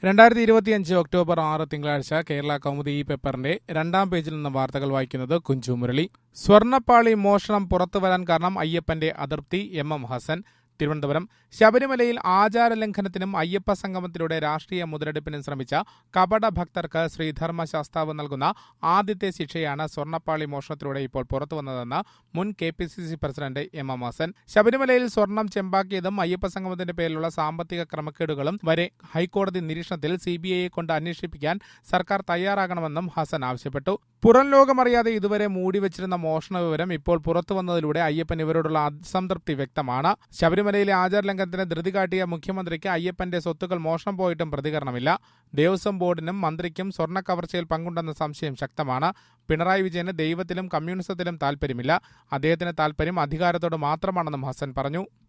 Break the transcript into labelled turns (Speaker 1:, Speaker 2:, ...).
Speaker 1: രണ്ടായിരത്തി ഇരുപത്തിയഞ്ച് ഒക്ടോബർ ആറ് തിങ്കളാഴ്ച കേരള കൗമുദി ഈ പേപ്പറിന്റെ രണ്ടാം പേജിൽ നിന്ന് വാർത്തകൾ വായിക്കുന്നത് കുഞ്ചു മുരളി സ്വർണ്ണപ്പാളി മോഷണം പുറത്തുവരാൻ കാരണം അയ്യപ്പന്റെ അതൃപ്തി എം എം ഹസൻ തിരുവനന്തപുരം ശബരിമലയിൽ ആചാര ലംഘനത്തിനും അയ്യപ്പ സംഗമത്തിലൂടെ രാഷ്ട്രീയ മുതലെടുപ്പിനും ശ്രമിച്ച കപട ഭക്തർക്ക് ശ്രീധർമ്മ ശാസ്താവ് നൽകുന്ന ആദ്യത്തെ ശിക്ഷയാണ് സ്വർണ്ണപ്പാളി മോഷണത്തിലൂടെ ഇപ്പോൾ പുറത്തുവന്നതെന്ന് മുൻ K P C C president M M Hassan ശബരിമലയിൽ സ്വർണം ചെമ്പാക്കിയതും അയ്യപ്പ സംഗമത്തിന്റെ പേരിലുള്ള സാമ്പത്തിക ക്രമക്കേടുകളും വരെ ഹൈക്കോടതി നിരീക്ഷണത്തിൽ സി ബി ഐയെ കൊണ്ട് അന്വേഷിപ്പിക്കാൻ സർക്കാർ തയ്യാറാകണമെന്നും ഹസൻ ആവശ്യപ്പെട്ടു പുറം ലോകമറിയാതെ ഇതുവരെ മൂടിവച്ചിരുന്ന മോഷണ വിവരം ഇപ്പോൾ പുറത്തുവന്നതിലൂടെ അയ്യപ്പൻ ഇവരോടുള്ള അസംതൃപ്തി വ്യക്തമാണ് ശബരിമലയിലെ ആചാര ലംഘനത്തിന് ധൃതി കാട്ടിയ മുഖ്യമന്ത്രിക്ക് അയ്യപ്പന്റെ സ്വത്തുക്കൾ മോഷണം പോയിട്ടും പ്രതികരണമില്ല ദേവസ്വം ബോർഡിനും മന്ത്രിക്കും സ്വർണ്ണ കവർച്ചയിൽ പങ്കുണ്ടെന്ന സംശയം ശക്തമാണ് പിണറായി വിജയന് ദൈവത്തിലും കമ്മ്യൂണിസത്തിലും താൽപര്യമില്ല അദ്ദേഹത്തിന് താൽപര്യം അധികാരത്തോട് മാത്രമാണെന്നും ഹസൻ പറഞ്ഞു